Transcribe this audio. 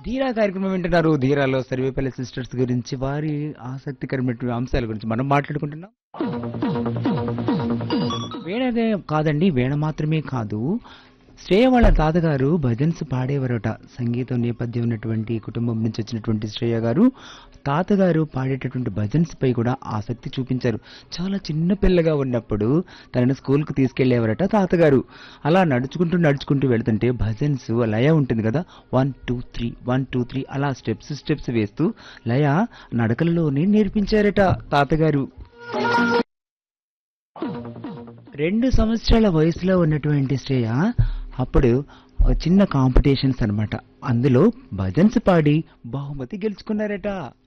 ధీరా కార్యక్రమం వింటున్నారు ధీరాలో సర్వేపల్లి సిస్టర్స్ గురించి వారి ఆసక్తికరమైనటువంటి అంశాల గురించి మనం మాట్లాడుకుంటున్నాం వీణదే కాదండి వీణ మాత్రమే కాదు శ్రేయ వాళ్ళ తాతగారు భజన్స్ పాడేవారట సంగీతం నేపథ్యం ఉన్నటువంటి కుటుంబం నుంచి వచ్చినటువంటి శ్రేయ గారు తాతగారు పాడేటటువంటి భజన్స్ పై కూడా ఆసక్తి చూపించారు చాలా చిన్న పిల్లగా ఉన్నప్పుడు తనని స్కూల్కి తీసుకెళ్లేవారట తాతగారు అలా నడుచుకుంటూ నడుచుకుంటూ వెళ్తుంటే భజన్స్ లయ ఉంటుంది కదా one two three one two three అలా స్టెప్స్ స్టెప్స్ వేస్తూ లయ నడకలలోనే నేర్పించారట తాతగారు రెండు సంవత్సరాల వయసులో ఉన్నటువంటి శ్రేయ అప్పుడు ఒక చిన్న కాంపిటీషన్స్ అన్నమాట అందులో భజన్స్ పాడి బహుమతి గెలుచుకున్నారట